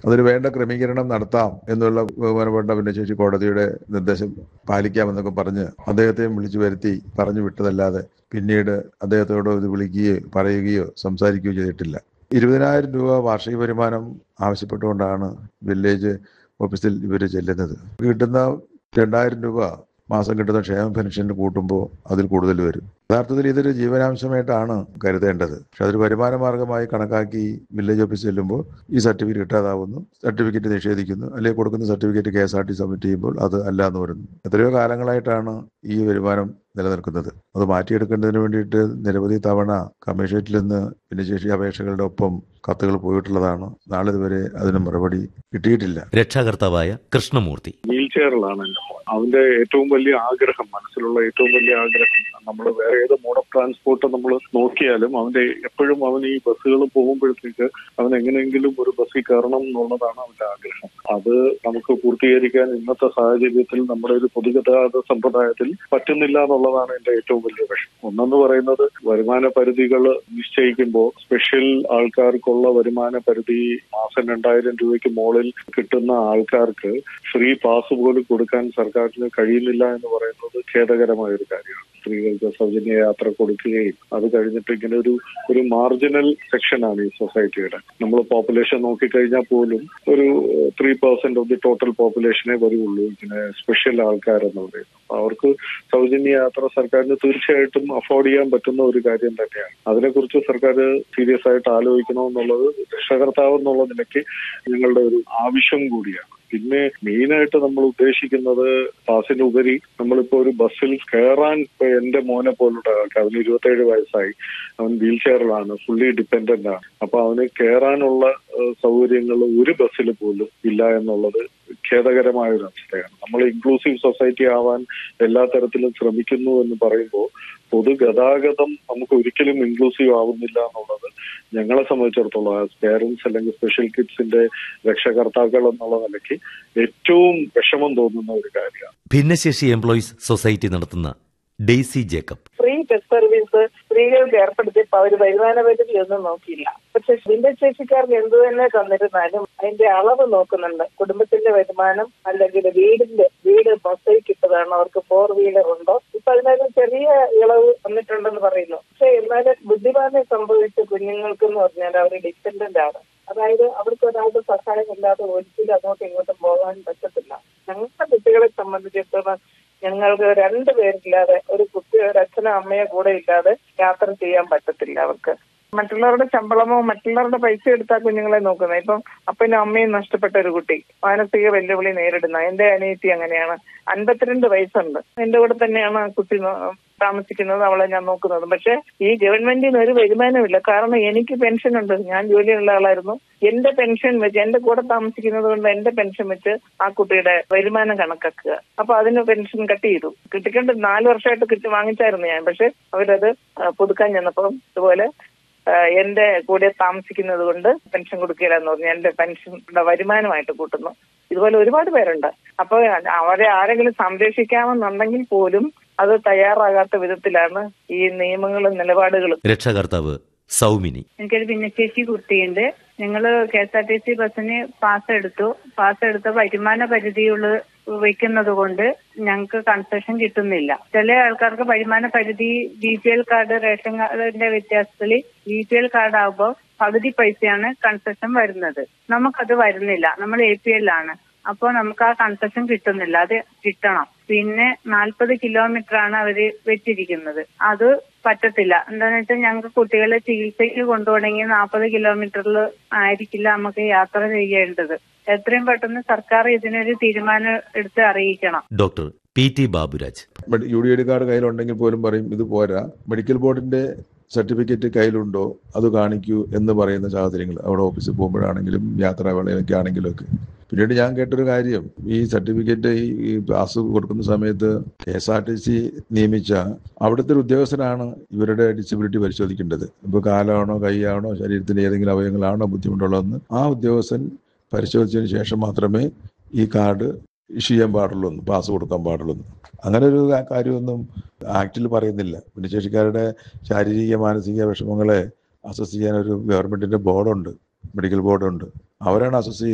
അതിന് വേണ്ട ക്രമീകരണം നടത്താം എന്നുള്ള ബഹുമാനപ്പെട്ട ഭിന്നശേഷി കോടതിയുടെ നിർദ്ദേശം പാലിക്കാമെന്നൊക്കെ പറഞ്ഞ് അദ്ദേഹത്തെയും വിളിച്ചു വരുത്തി പറഞ്ഞു വിട്ടതല്ലാതെ പിന്നീട് അദ്ദേഹത്തോട് ഇത് വിളിക്കുകയോ പറയുകയോ സംസാരിക്കുകയോ ചെയ്തിട്ടില്ല ഇരുപതിനായിരം രൂപ വാർഷിക വരുമാനം ആവശ്യപ്പെട്ടുകൊണ്ടാണ് വില്ലേജ് ഓഫീസിൽ ഇവർ ചെല്ലുന്നത് കിട്ടുന്ന രണ്ടായിരം രൂപ മാസം കിട്ടുന്ന ക്ഷേമ പെൻഷന് കൂട്ടുമ്പോൾ അതിൽ കൂടുതൽ വരും യഥാർത്ഥത്തിൽ ഇതൊരു ജീവനാംശമായിട്ടാണ് കരുതേണ്ടത് പക്ഷെ അതൊരു വരുമാന മാർഗമായി കണക്കാക്കി വില്ലേജ് ഓഫീസിൽ ചെല്ലുമ്പോൾ ഈ സർട്ടിഫിക്കറ്റ് കിട്ടാതാവുന്നു സർട്ടിഫിക്കറ്റ് നിഷേധിക്കുന്നു അല്ലെങ്കിൽ കൊടുക്കുന്ന certificate K S R T submit ചെയ്യുമ്പോൾ അത് അല്ല എന്ന് പറയുന്നു എത്രയോ കാലങ്ങളായിട്ടാണ് ഈ വരുമാനം നിലനിൽക്കുന്നത് അത് മാറ്റിയെടുക്കേണ്ടതിന് വേണ്ടിയിട്ട് നിരവധി തവണ കമ്മീഷനേറ്റിൽ നിന്ന് ഭിന്നശേഷി അപേക്ഷകളുടെ ഒപ്പം കത്തുകൾ പോയിട്ടുള്ളതാണ് നാളെ ഇതുവരെ അതിന് മറുപടി കിട്ടിയിട്ടില്ല രക്ഷാകർത്താവായ കൃഷ്ണമൂർത്തി വീൽ ചെയറിലാണ് എന്റെ മോൻ അവന്റെ ഏറ്റവും വലിയ ആഗ്രഹം മനസ്സിലുള്ള ഏറ്റവും വലിയ ആഗ്രഹം നമ്മൾ വേറെ ഏത് മോഡ് ഓഫ് ട്രാൻസ്പോർട്ട് നമ്മൾ നോക്കിയാലും അവന്റെ എപ്പോഴും അവൻ ഈ ബസ്സുകൾ പോകുമ്പോഴത്തേക്ക് അവൻ എങ്ങനെയെങ്കിലും ഒരു ബസ്സിൽ കയറണം എന്നുള്ളതാണ് അവന്റെ ആഗ്രഹം അത് നമുക്ക് പൂർത്തീകരിക്കാൻ ഇന്നത്തെ സാഹചര്യത്തിൽ നമ്മുടെ ഒരു പൊതുഗതാഗത സമ്പ്രദായത്തിൽ പറ്റുന്നില്ല എന്നുള്ളതാണ് എന്റെ ഏറ്റവും വലിയ വിഷമം ഒന്നെന്ന് പറയുന്നത് വരുമാന പരിധികൾ നിശ്ചയിക്കുമ്പോൾ സ്പെഷ്യൽ ആൾക്കാർക്കുള്ള വരുമാന പരിധി മാസം രണ്ടായിരം രൂപയ്ക്ക് മുകളിൽ കിട്ടുന്ന ആൾക്കാർക്ക് ഫ്രീ പാസ് പോലും കൊടുക്കാൻ സർക്കാരിന് കഴിയുന്നില്ല എന്ന് പറയുന്നത് ഖേദകരമായ ഒരു കാര്യമാണ് സ്ത്രീകൾക്ക് സൗജന്യ യാത്ര കൊടുക്കുകയും അത് കഴിഞ്ഞിട്ട് ഇങ്ങനെ ഒരു ഒരു മാർജിനൽ സെക്ഷനാണ് ഈ സൊസൈറ്റിയുടെ നമ്മൾ പോപ്പുലേഷൻ നോക്കിക്കഴിഞ്ഞാൽ പോലും ഒരു three percent of the total പോപ്പുലേഷനെ വരുള്ളൂ ഇങ്ങനെ സ്പെഷ്യൽ ആൾക്കാരെന്ന് പറയുന്നത് അപ്പൊ അവർക്ക് സൗജന്യ യാത്ര സർക്കാരിന് തീർച്ചയായിട്ടും അഫോർഡ് ചെയ്യാൻ പറ്റുന്ന ഒരു കാര്യം തന്നെയാണ് അതിനെക്കുറിച്ച് സർക്കാർ സീരിയസ് ആയിട്ട് ആലോചിക്കണമെന്നുള്ളത് രക്ഷകർത്താവ് എന്നുള്ള നിലയ്ക്ക് ഞങ്ങളുടെ ഒരു ആവശ്യം കൂടിയാണ് പിന്നെ മെയിനായിട്ട് നമ്മൾ ഉദ്ദേശിക്കുന്നത് പാസിനുപരി നമ്മളിപ്പോ ഒരു ബസ്സിൽ കയറാൻ ഇപ്പൊ എന്റെ മോനെ പോലുള്ള ആൾക്ക് അവന് ഇരുപത്തേഴ് വയസ്സായി അവൻ വീൽ ചെയറിലാണ് ഫുള്ളി ഡിപ്പെൻഡന്റ് ആണ് അപ്പൊ അവന് കയറാനുള്ള സൗകര്യങ്ങൾ ഒരു ബസ്സിൽ പോലും ഇല്ല എന്നുള്ളത് ഖേദകരമായ ഒരു അവസ്ഥയാണ് നമ്മൾ ഇൻക്ലൂസീവ് സൊസൈറ്റി ആവാൻ എല്ലാ തരത്തിലും ശ്രമിക്കുന്നു എന്ന് പറയുമ്പോൾ പൊതുഗതാഗതം നമുക്ക് ഒരിക്കലും ഇൻക്ലൂസീവ് ആവുന്നില്ല എന്നുള്ളത് ഞങ്ങളെ സംബന്ധിച്ചിടത്തോളം ആസ് പേരൻസ് അല്ലെങ്കിൽ സ്പെഷ്യൽ കിഡ്സിന്റെ രക്ഷകർത്താക്കൾ എന്നുള്ള നിലയ്ക്ക് ഏറ്റവും വിഷമം തോന്നുന്ന ഒരു കാര്യമാണ് ഭിന്നശേഷി എംപ്ലോയീസ് സൊസൈറ്റി നടത്തുന്ന Daisy Jacob free bus service സ്ത്രീകൾക്ക് ഏർപ്പെടുത്തിയപ്പോൾ അവർ വരുമാന പരിധി ഒന്നും നോക്കിയില്ല പക്ഷെ ഭിന്നശേഷിക്കാർക്ക് എന്ത് തന്നെ തന്നിരുന്നാലും അതിന്റെ അളവ് നോക്കുന്നുണ്ട് കുടുംബത്തിന്റെ വരുമാനം അല്ലെങ്കിൽ വീടിന്റെ വീട് മൊസൈക്ക് ഇട്ടതാണ് അവർക്ക് ഫോർ വീലർ ഉണ്ടോ ഇപ്പൊ അതിനൊരു ചെറിയ ഇളവ് വന്നിട്ടുണ്ടെന്ന് പറയുന്നു പക്ഷെ എന്നാലും ബുദ്ധിമാനം സംഭവിച്ച കുഞ്ഞുങ്ങൾക്ക് എന്ന് പറഞ്ഞാൽ അവർ ഡിപ്പെൻഡന്റ് ആണ് അതായത് അവർക്ക് ഒരാളുടെ സഹായം ഇല്ലാതെ ഒരിക്കലും അങ്ങോട്ടും ഇങ്ങോട്ടും പോകാൻ പറ്റത്തില്ല ഞങ്ങളുടെ കുട്ടികളെ സംബന്ധിച്ചിടത്തോളം ഞങ്ങൾക്ക് രണ്ടു പേരില്ലാതെ ഒരു കുട്ടി ഒരു അച്ഛനോ അമ്മയോ കൂടെ ഇല്ലാതെ യാത്ര ചെയ്യാൻ പറ്റത്തില്ല അവർക്ക് മറ്റുള്ളവരുടെ ശമ്പളമോ മറ്റുള്ളവരുടെ പൈസ എടുത്താൽ കുഞ്ഞുങ്ങളെ നോക്കുന്നത് ഇപ്പം അപ്പനും അമ്മയും നഷ്ടപ്പെട്ട ഒരു കുട്ടി മാനസിക വെല്ലുവിളി നേരിടുന്ന എന്റെ അനിയത്തി അങ്ങനെയാണ് അൻപത്തിരണ്ട് വയസ്സുണ്ട് എന്റെ കൂടെ തന്നെയാണ് ആ കുട്ടി താമസിക്കുന്നത് അവളെ ഞാൻ നോക്കുന്നത് പക്ഷെ ഈ ഗവൺമെന്റിന് ഒരു വരുമാനമില്ല കാരണം എനിക്ക് പെൻഷൻ ഉണ്ട് ഞാൻ ജോലിയുള്ള ആളായിരുന്നു എന്റെ പെൻഷൻ വെച്ച് എന്റെ കൂടെ താമസിക്കുന്നത് കൊണ്ട് എന്റെ പെൻഷൻ വെച്ച് ആ കുട്ടിയുടെ വരുമാനം കണക്കാക്കുക അപ്പൊ അതിന് പെൻഷൻ കട്ട് ചെയ്തു കിട്ടിക്കൊണ്ട് നാല് വർഷമായിട്ട് കിട്ടി വാങ്ങിച്ചായിരുന്നു ഞാൻ പക്ഷെ അവരത് പുതുക്കാൻ ചെന്നപ്പം ഇതുപോലെ എന്റെ കൂടെ താമസിക്കുന്നത് കൊണ്ട് പെൻഷൻ കൊടുക്കില്ലെന്ന് പറഞ്ഞു എന്റെ പെൻഷന്റെ വരുമാനമായിട്ട് കൂട്ടുന്നു ഇതുപോലെ ഒരുപാട് പേരുണ്ട് അപ്പൊ അവരെ ആരെങ്കിലും സംരക്ഷിക്കാമെന്നുണ്ടെങ്കിൽ പോലും അത് തയ്യാറാകാത്ത വിധത്തിലാണ് ഈ നിയമങ്ങളും നിലപാടുകളും രക്ഷാകർത്താവ് സൗമിനി എനിക്കൊരു ഭിന്നശേഷി കുട്ടിയുണ്ട് ഞങ്ങള് K S R T C ബസ്സിന് പാസ് എടുത്തു പാസ് എടുത്ത വരുമാന പരിധിയുള്ള വെക്കുന്നത് കൊണ്ട് ഞങ്ങൾക്ക് കൺസെഷൻ കിട്ടുന്നില്ല ചില ആൾക്കാർക്ക് വരുമാന പരിധി B P L card ration കാർഡിന്റെ വ്യത്യാസത്തിൽ ബി പി എൽ കാർഡ് ആകുമ്പോൾ പകുതി പൈസയാണ് കൺസെഷൻ വരുന്നത് നമുക്കത് വരുന്നില്ല നമ്മൾ എ പി എൽ ആണ് അപ്പോൾ നമുക്ക് ആ കൺസെഷൻ കിട്ടുന്നില്ല അത് കിട്ടണം പിന്നെ നാൽപ്പത് കിലോമീറ്റർ ആണ് അവര് വെച്ചിരിക്കുന്നത് അത് പറ്റത്തില്ല എന്താണെന്ന് വെച്ചാൽ ഞങ്ങൾക്ക് കുട്ടികളെ ചികിത്സയ്ക്ക് കൊണ്ടുപോകണമെങ്കിൽ നാൽപ്പത് കിലോമീറ്ററിൽ ആയിരിക്കില്ല നമുക്ക് യാത്ര ചെയ്യേണ്ടത് എത്രയും പെട്ടെന്ന് സർക്കാർ ഇതിനൊരു തീരുമാനം എടുത്ത് അറിയിക്കണം doctor P T Baburaj U D I card കയ്യിലുണ്ടെങ്കിൽ പോലും പറയും ഇത് പോരാ മെഡിക്കൽ ബോർഡിന്റെ സർട്ടിഫിക്കറ്റ് കയ്യിലുണ്ടോ അത് കാണിക്കൂ എന്ന് പറയുന്ന സാഹചര്യങ്ങൾ അവിടെ ഓഫീസിൽ പോകുമ്പോഴാണെങ്കിലും യാത്രാവേളയിലൊക്കെ ആണെങ്കിലും ഒക്കെ പിന്നീട് ഞാൻ കേട്ടൊരു കാര്യം ഈ സർട്ടിഫിക്കറ്റ് ഈ പാസ് കൊടുക്കുന്ന സമയത്ത് K S R T C നിയമിച്ച അവിടുത്തെ ഒരു ഉദ്യോഗസ്ഥനാണ് ഇവരുടെ ഡിസബിലിറ്റി പരിശോധിക്കേണ്ടത് ഇപ്പോൾ കാലാണോ കൈയാണോ ശരീരത്തിന്റെ ഏതെങ്കിലും അവയവങ്ങളാണോ ബുദ്ധിമുട്ടുള്ളതെന്ന് ആ ഉദ്യോഗസ്ഥൻ പരിശോധിച്ചതിന് ശേഷം മാത്രമേ ഈ കാർഡ് ഇഷ്യൂ ചെയ്യാൻ പാടുള്ളൂ പാസ് കൊടുക്കാൻ പാടുള്ളൂ അങ്ങനെ ഒരു കാര്യമൊന്നും ആക്ടിൽ പറയുന്നില്ല ഭിന്നശേഷിക്കാരുടെ ശാരീരിക മാനസിക വിഷമങ്ങളെ അസസ് ചെയ്യാൻ ഒരു ഗവൺമെന്റിന്റെ ബോർഡുണ്ട് മെഡിക്കൽ ബോർഡുണ്ട് അവരാണ് അസസ്